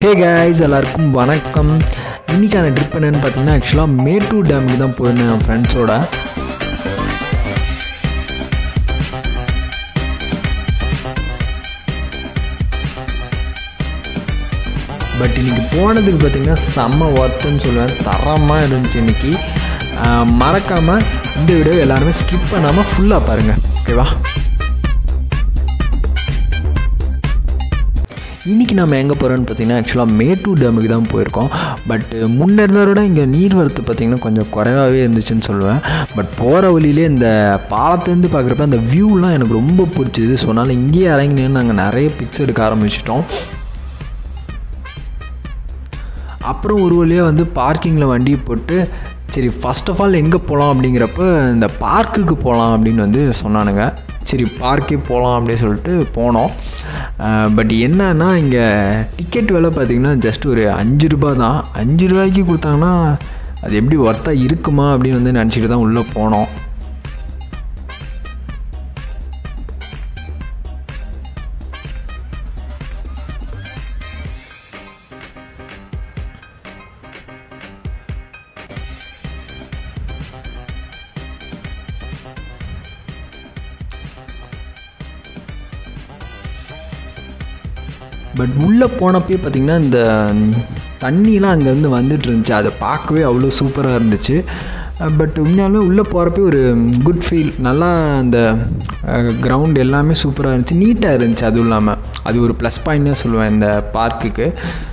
Hey guys எல்லாருக்கும் வணக்கம் இன்னைக்கான ட்ரிப் என்னன்னு பார்த்தீங்கன்னா ஆக்சுவலாக மேட்டூர் டேமுக்கு தான் போயிருந்தேன் என் ஃப்ரெண்ட்ஸோட பட் இன்னைக்கு போனதுக்கு பார்த்தீங்கன்னா செம்ம ஒர்த்துன்னு சொல்லுவேன் தரமாக இருந்துச்சு இன்னைக்கு மறக்காமல் இந்த வீடியோ எல்லாருமே ஸ்கிப் பண்ணாமல் ஃபுல்லாக பாருங்கள் ஓகேவா இன்றைக்கி நம்ம எங்கே போகிறோன்னு பார்த்தீங்கன்னா ஆக்சுவலாக மேட்டூர் டேமுக்கு தான் போயிருக்கோம் பட் முன்ன இருந்ததை விட இங்கே நீர்வரத்து பார்த்திங்கன்னா கொஞ்சம் குறைவாகவே இருந்துச்சுன்னு சொல்லுவேன் பட் போகிற வழியிலே இந்த பாலத்துலேருந்து பார்க்குறப்ப அந்த வியூலாம் எனக்கு ரொம்ப பிடிச்சிது ஸோ அதனால் இங்கேயே இறங்கினேன்னு நாங்கள் நிறைய பிக்ஸ் எடுக்க ஆரம்பிச்சிட்டோம் அப்புறம் ஒரு வழியாக வந்து பார்க்கிங்கில் வண்டியை போட்டு சரி ஃபஸ்ட் ஆஃப் ஆல் எங்கே போகலாம் அப்படிங்கிறப்ப இந்த பார்க்குக்கு போகலாம் அப்படின்னு வந்து சொன்னானுங்க சரி பார்க்கே போகலாம் அப்படின்னு சொல்லிட்டு போனோம் பட் என்னன்னா இங்கே டிக்கெட் விலை பார்த்திங்கன்னா ஜஸ்ட் ஒரு அஞ்சு ரூபா தான் அஞ்சு ரூபாய்க்கு கொடுத்தாங்கன்னா அது எப்படி ஒர்த்தாக இருக்குமா அப்படின்னு வந்து நினச்சிட்டு தான் உள்ளே போனோம் பட் உள்ளே போனப்பயே பார்த்திங்கன்னா இந்த தண்ணிலாம் அங்கேருந்து வந்துட்டு இருந்துச்சு அதை பார்க்கவே அவ்வளோ சூப்பராக இருந்துச்சு பட் உண்மையாலுமே உள்ளே போகிறப்பே ஒரு குட் ஃபீல் நல்லா அந்த கிரவுண்ட் எல்லாமே சூப்பராக இருந்துச்சு நீட்டாக இருந்துச்சு அதுவும் இல்லாமல் அது ஒரு ப்ளஸ் பாயிண்ட்னே சொல்லுவேன் இந்த பார்க்குக்கு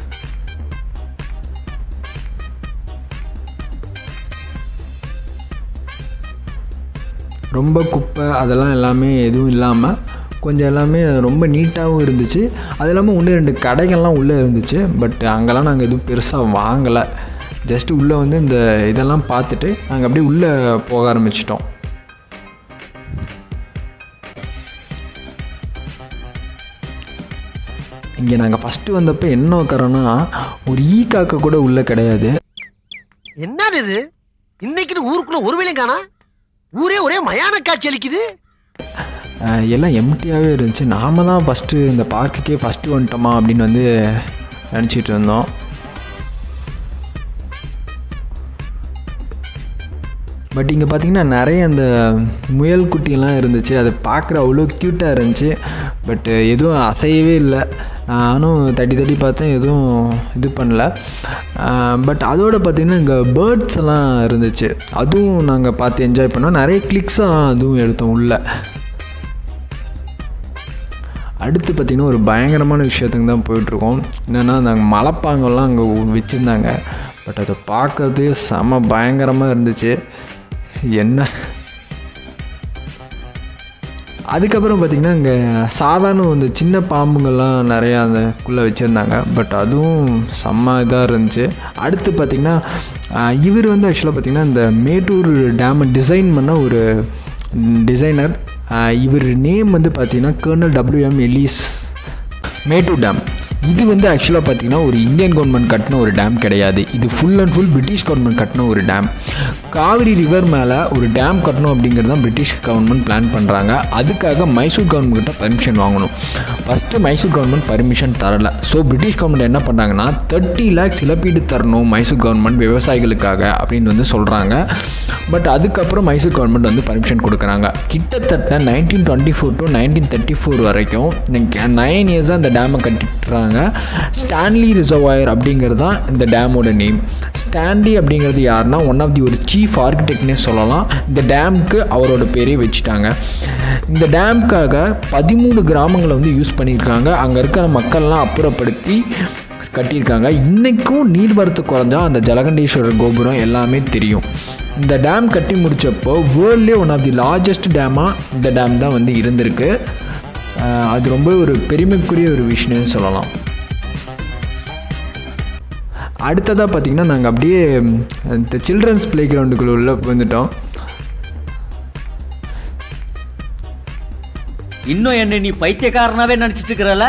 ரொம்ப குப்பை அதெல்லாம் எல்லாமே எதுவும் இல்லாமல் கொஞ்சம் எல்லாமே ரொம்ப நீட்டாகவும் இருந்துச்சு அது இல்லாமல் ஒன்று ரெண்டு கடைகள்லாம் உள்ளே இருந்துச்சு பட் அங்கெல்லாம் நாங்கள் எதுவும் பெருசாக வாங்கலை ஜஸ்ட்டு உள்ளே வந்து இந்த இதெல்லாம் பார்த்துட்டு நாங்கள் அப்படியே உள்ளே போக ஆரம்பிச்சிட்டோம் இங்கே நாங்கள் ஃபஸ்ட்டு வந்தப்போ என்ன உட்காரோன்னா ஒரு ஈ காக்க கூட உள்ளே கிடையாது என்னது இது இன்னைக்கு ஊருக்குள்ள ஒரு வேலையும் காணா ஊரே ஒரே மயான காட்சி அளிக்குது அஹ் எல்லாம் எம்டியாகவே இருந்துச்சு நாம தான் ஃபஸ்ட்டு இந்த பார்க்குக்கே ஃபஸ்ட்டு வந்துட்டோமா அப்படின்னு வந்து நினச்சிட்டு இருந்தோம் பட் இங்கே பார்த்தீங்கன்னா நிறைய அந்த முயல் குட்டியெல்லாம் இருந்துச்சு அதை பார்க்குற அவ்வளோ க்யூட்டாக இருந்துச்சு பட் எதுவும் அசையவே இல்லை நானும் தட்டி தட்டி பார்த்தேன் எதுவும் இது பண்ணல பட் அதோட பார்த்திங்கன்னா இங்கே பேர்ட்ஸ் எல்லாம் இருந்துச்சு அதுவும் நாங்கள் பார்த்து என்ஜாய் பண்ணோம் நிறைய கிளிக்ஸாக அதுவும் எடுத்தோம் உள்ளே அடுத்து பார்த்திங்கன்னா ஒரு பயங்கரமான விஷயத்துக்கு தான் போயிட்டுருக்கோம் என்னென்னா நாங்கள் மலைப்பாங்கெல்லாம் அங்கே வச்சுருந்தாங்க பட் அதை பார்க்குறதுக்கு செம பயங்கரமாக இருந்துச்சு என்ன அதுக்கப்புறம் பார்த்திங்கன்னா இங்கே சாதாரண இந்த சின்ன பாம்புங்கள்லாம் நிறையா அந்தக்குள்ளே வச்சுருந்தாங்க பட் அதுவும் செம்ம இதாக இருந்துச்சு அடுத்து பார்த்திங்கன்னா ஆஹ், இவர் வந்து ஆக்சுவலாக பார்த்திங்கன்னா இந்த மேட்டூர் டேமை டிசைன் பண்ண ஒரு டிசைனர் இவர் நேம் வந்து பார்த்திங்கன்னா colonel W M Ellis Mettur dam இது வந்து ஆக்சுவலாக பார்த்தீங்கன்னா ஒரு இந்தியன் கவர்மெண்ட் கட்டின ஒரு டேம் கிடையாது இது full and full British government கட்டின ஒரு டேம் காவிரி ரிவர் மேலே ஒரு டேம் கட்டணும் அப்படிங்கிறது தான் பிரிட்டிஷ் கவர்மெண்ட் பிளான் பண்ணுறாங்க அதுக்காக மைசூர் கவர்மெண்ட் கிட்ட பர்மிஷன் வாங்கணும் ஃபஸ்ட்டு மைசூர் கவர்மெண்ட் பர்மிஷன் தரல ஸோ பிரிட்டிஷ் கவர்மெண்ட் என்ன பண்ணாங்கன்னா தேர்ட்டி லேக்ஸ் இழப்பீடு தரணும் மைசூர் கவர்மெண்ட் விவசாயிகளுக்காக அப்படின்னு வந்து சொல்கிறாங்க பட் அதுக்கப்புறம் மைசூர் கவர்மெண்ட் வந்து பர்மிஷன் கொடுக்குறாங்க கிட்டத்தட்ட nineteen twenty four to nineteen thirty four வரைக்கும் நைன் இயர்ஸாக அந்த டேமை கட்டிட்டுறாங்க ஸ்டான்லி ரிசர்வாயர் அப்படிங்கிறது தான் இந்த டேமோட நேம் ஸ்டான்லி அப்படிங்கிறது யாருன்னா ஒன் ஆஃப் தி ஒரு சீஃப் ஆர்கிடெக்ட்னே சொல்லலாம் இந்த டேமுக்கு அவரோட பேரே வச்சுட்டாங்க இந்த டேமுக்காக பதிமூணு கிராமங்களை வந்து யூஸ் பண்ணியிருக்காங்க அங்கே இருக்கிற மக்கள்லாம் அப்புறப்படுத்தி கட்டியிருக்காங்க இன்றைக்கும் நீர்வரத்து குறைஞ்சா அந்த ஜலகண்டேஸ்வரர் கோபுரம் எல்லாமே தெரியும் இந்த டேம் கட்டி முடித்தப்போ வேர்ல்ட்லேயே ஒன் ஆஃப் தி லார்ஜஸ்ட் டேமாக இந்த டேம் தான் வந்து இருந்திருக்கு அஹ் அது ரொம்ப ஒரு பெருமைக்குரிய ஒரு விஷயம்னு சொல்லலாம் அடுத்ததாக பார்த்திங்கன்னா நாங்கள் அப்படியே இந்த சில்ட்ரன்ஸ் ப்ளே கிரவுண்டுக்குள்ள உள்ள வந்துட்டோம் இன்னும் என்ன நீ பைத்தியக்காரனாவே நினைச்சிட்டு இருக்கிறல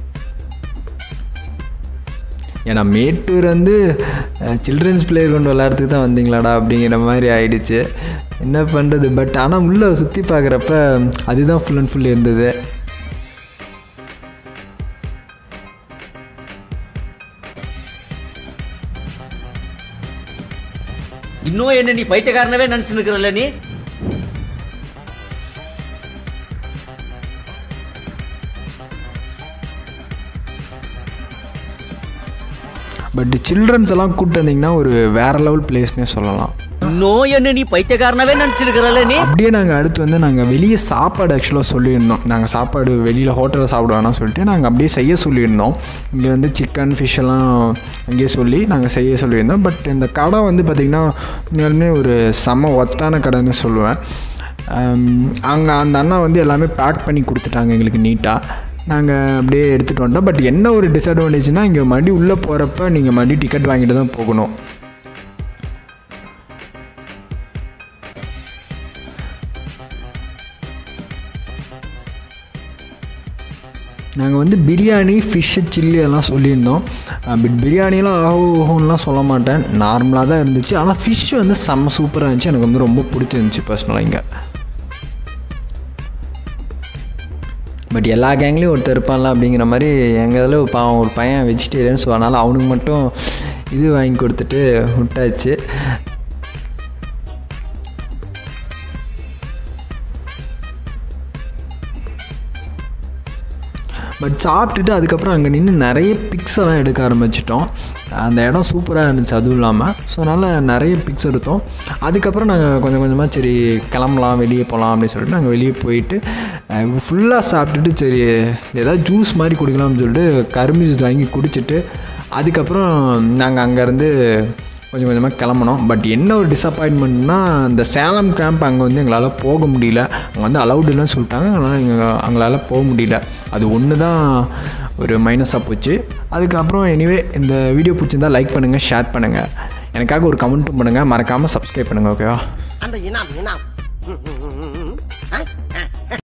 ஏன்னா மேட்டூர் வந்து சில்ட்ரன்ஸ் பிளே கொண்டு விளையாடுறதுக்கு தான் வந்தீங்களாடா அப்படிங்கிற மாதிரி ஆயிடுச்சு என்ன பண்ணுறது பட் ஆனால் உள்ளே சுற்றி பார்க்குறப்ப அதுதான் ஃபுல் அண்ட் ஃபுல் இருந்தது இன்னும் என்ன நீ பைத்தியக்காரனவே நினைச்சு நிக்கிறல்ல நீ பட் சில்ட்ரன்ஸ் எல்லாம் கூப்பிட்டு வந்தீங்கன்னா ஒரு வேற லெவல் பிளேஸ்னே சொல்லலாம் இன்னும் என்ன நீ பைத்தியக்காரனவே நினைச்சு நிக்கிறல்ல நீ அப்படியே நாங்கள் அடுத்து வந்து நாங்கள் வெளியே சாப்பாடு ஆக்சுவலாக சொல்லியிருந்தோம் நாங்கள் சாப்பாடு வெளியில் ஹோட்டலில் சாப்பிட வேணாம் சொல்லிட்டு நாங்கள் அப்படியே செய்ய சொல்லியிருந்தோம் இங்கே வந்து சிக்கன் ஃபிஷ் எல்லாம் அங்கேயே சொல்லி நாங்கள் செய்ய சொல்லியிருந்தோம் பட் இந்த கடை வந்து பார்த்திங்கன்னா உண்மையாலுமே ஒரு செம ஒத்தான கடைன்னு சொல்லுவேன் அங்கே அந்த அண்ணா வந்து எல்லாமே பேக் பண்ணி கொடுத்துட்டாங்க எங்களுக்கு நீட்டாக நாங்கள் அப்படியே எடுத்துகிட்டு வந்துட்டோம் பட் என்ன ஒரு டிஸ்அட்வான்டேஜ்னால் இங்கே மறுபடியும் உள்ளே போகிறப்ப நீங்கள் மறுபடியும் டிக்கெட் வாங்கிட்டு தான் போகணும் நாங்கள் வந்து பிரியாணி ஃபிஷ்ஷு சில்லி எல்லாம் சொல்லியிருந்தோம் பட் பிரியாணிலாம் ஆகும்லாம் சொல்ல மாட்டேன் நார்மலாக தான் இருந்துச்சு ஆனால் ஃபிஷ் வந்து செம்ம சூப்பராக இருந்துச்சு எனக்கு வந்து ரொம்ப பிடிச்சிருந்துச்சி பர்சனலாக இங்கே பட் எல்லா கேங்லேயும் ஒருத்தர் இருப்பான்ல அப்படிங்கிற மாதிரி எங்கள் இதில் ஒரு பாவம் ஒரு பையன் வெஜிடேரியன் ஸோ அதனால் அவனுக்கு மட்டும் இது வாங்கி கொடுத்துட்டு விட்டாச்சு பட் சாப்பிட்டுட்டு அதுக்கப்புறம் அங்கே நின்று நிறைய பிக்ஸ் எல்லாம் எடுக்க ஆரம்பிச்சிட்டோம் அந்த இடம் சூப்பராக இருந்துச்சு அதுவும் இல்லாமல் ஸோ அதனால் நிறைய பிக்ஸ் எடுத்தோம் அதுக்கப்புறம் நாங்கள் கொஞ்சம் கொஞ்சமாக சரி கிளம்பலாம் வெளியே போகலாம் அப்படின்னு சொல்லிட்டு நாங்கள் வெளியே போயிட்டு ஃபுல்லாக சாப்பிட்டுட்டு சரி ஏதாவது ஜூஸ் மாதிரி குடிக்கலாம்னு சொல்லிட்டு கரும்பு ஜூஸ் வாங்கி குடிச்சிட்டு அதுக்கப்புறம் நாங்கள் அங்கேருந்து கொஞ்சம் கொஞ்சமாக கிளம்புனோம் பட் என்ன ஒரு டிசப்பாயின்மெண்ட்னா இந்த சேலம் கேம்ப் அங்கே வந்து எங்களால் போக முடியல அங்கே வந்து அலௌடு இல்லைன்னு சொல்லிட்டாங்க அதனால் எங்கள் எங்களால் போக முடியல அது ஒன்று தான் ஒரு மைனஸாக போச்சு அதுக்கப்புறம் எனிவே இந்த வீடியோ பிடிச்சிருந்தா லைக் பண்ணுங்கள் ஷேர் பண்ணுங்கள் எனக்காக ஒரு கமெண்ட்டும் பண்ணுங்கள் மறக்காமல் சப்ஸ்கிரைப் பண்ணுங்கள் ஓகேவா அந்த இனாம் இனாம் ம், ம், ம், ம். ஆ?